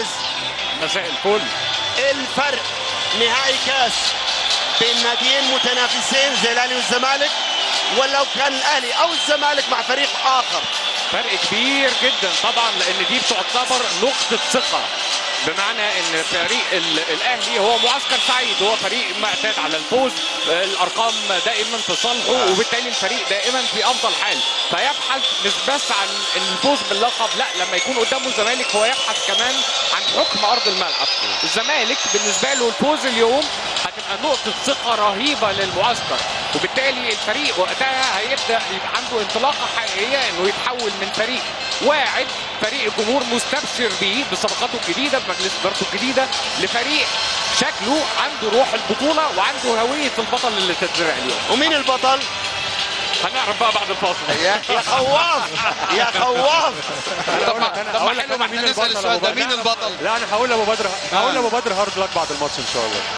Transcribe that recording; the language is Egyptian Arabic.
معتز مساء الفل الفرق نهائي كاس بين ناديين متنافسين زي الاهلي والزمالك ولو كان الاهلي او الزمالك مع فريق اخر فرق كبير جدا طبعا لان دي بتعتبر نقطه ثقه بمعنى ان فريق ال- الاهلي هو معسكر سعيد هو فريق معتاد على الفوز الارقام دائما في صالحه وبالتالي الفريق دائما في افضل حال فيبحث مش بس عن الفوز باللقب لا لما يكون قدامه الزمالك هو يبحث كمان عن حكم ارض الملعب الزمالك بالنسبه له الفوز اليوم هتبقى نقطه ثقه رهيبه للمعسكر وبالتالي الفريق وقتها هيبدا يبقى عنده انطلاقه حقيقيه انه يتحول من فريق واعد فريق الجمهور مستبشر بيه بصفقاته الجديده بمجلس ادارته الجديده لفريق شكله عنده روح البطوله وعنده هويه البطل اللي تتزرع اليوم ومين البطل؟ هنعرف بقى بعد الفاصل يا يا خواف يا خواف طب ما طب ما حلو ما احنا نسال السؤال ده مين البطل؟ لا انا هقول لابو بدر هقول لابو بدر هارد لك بعد الماتش ان شاء الله